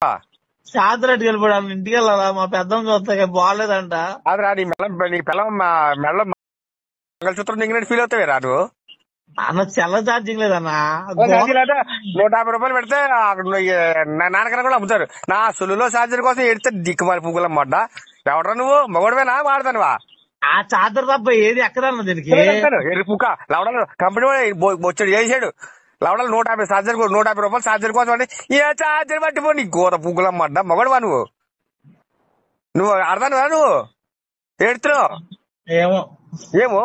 శాంతిరెడ్డికి వెళ్ళిపోయాడు ఇంటికి వెళ్ళాలా మా పెద్దమ్మ చూస్తే బాగాలేదంట అదిరా నీ మెల్ల నీ పిల్ల మెల్ల మంగళసూత్రం దిగినట్టు ఫీల్ అవుతావు రా నువ్వు అన్న చెల్ల ఛార్జింగ్ లేదన్నా ఓ ఛార్జీలు అంటే నూట యాభై రూపాయలు పెడితే అక్కడ నువ్వు ఈ నా నాన్నకన్నా కూడా అమ్ముతారు నా సులులో ఛార్జర్ కోసం ఎడితే దిక్కుమాలి పువ్వుల మొడ్డ ఎవడరా నువ్వు మగోడవేనా వాడతానువా ఆ చార్జర్ తప్ప ఏది ఎక్కదన్న దీనికి ఎర్రి పుక్క లవడలు కంపెనీ వాడు బొ- బొచ్చడు చేసాడు లవడలు నూట యాభై ఛార్జర్ కో- నూట యాభై రూపాయలు ఛార్జర్ కోసం అంటే ఏ ఛార్జర్ పట్టిపో నీ గోర పువ్వుల మొడ్డ మగోడవా నువ్వు నువ్వు అర్థానువా నువ్వు ఎడుతున్నావు ఏమో ఏమో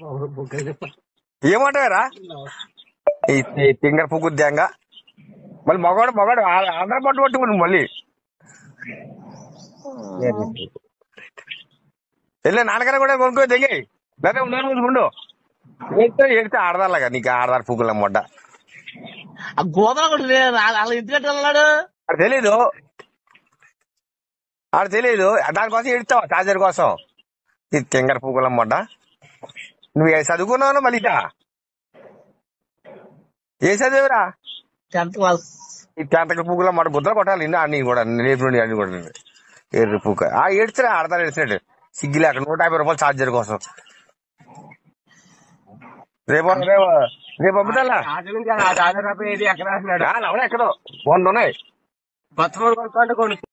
ఏమంటారా ఈ ఈ తింగర పువ్వు దేంగా మళ్ళీ మగవాడు మగవాడు ఆ- ఆంధ్ర పట్టు పట్టుకుని మళ్ళీ వెళ్ళే నాన్నగారు కూడా కొనుక్కో దిగి లేదా ఉన్నాను ఉండు ఎడితే ఎడితే ఆడదాలాగా నీకు ఆడదారు పువ్వుల మొడ్డ ఆ గోదన కూడా లేదు వాళ్ళ ఇంటికి వెళ్ళాడు ఆడ తెలీదు ఆడ తెలీదు దానికోసం ఎడతావు ఛార్జర్ కోసం ఇది తింగర పువ్వుల మొడ్డ నువ్వు ఏ చదువుకున్నావు మళ్ళీ ఇటా? ఏ చదివేరా టెన్త్ క్లాస్ ఈ టెంటక పువ్వుల మాట గుద్దలు కొట్టాలి నిన్న అన్ని కూడా రేపు నుండి అన్ని కూడా ఎర్రి పుక్క ఆ ఏడ్చిరా ఆడతారు ఏడ్చినట్టు సిగ్గు లేక నూట యాభై రూపాయలు ఛార్జర్ కోసం రేపు రేపు రేపు పంపుతా ఆటలు ఇంకా ఆ డాలర్ రూపాయి ఏది ఎక్కడ రాసినాడు ఎక్కడో వంద ఉన్నాయి కొత్త కొనుక్కుంటే కొనుక్కో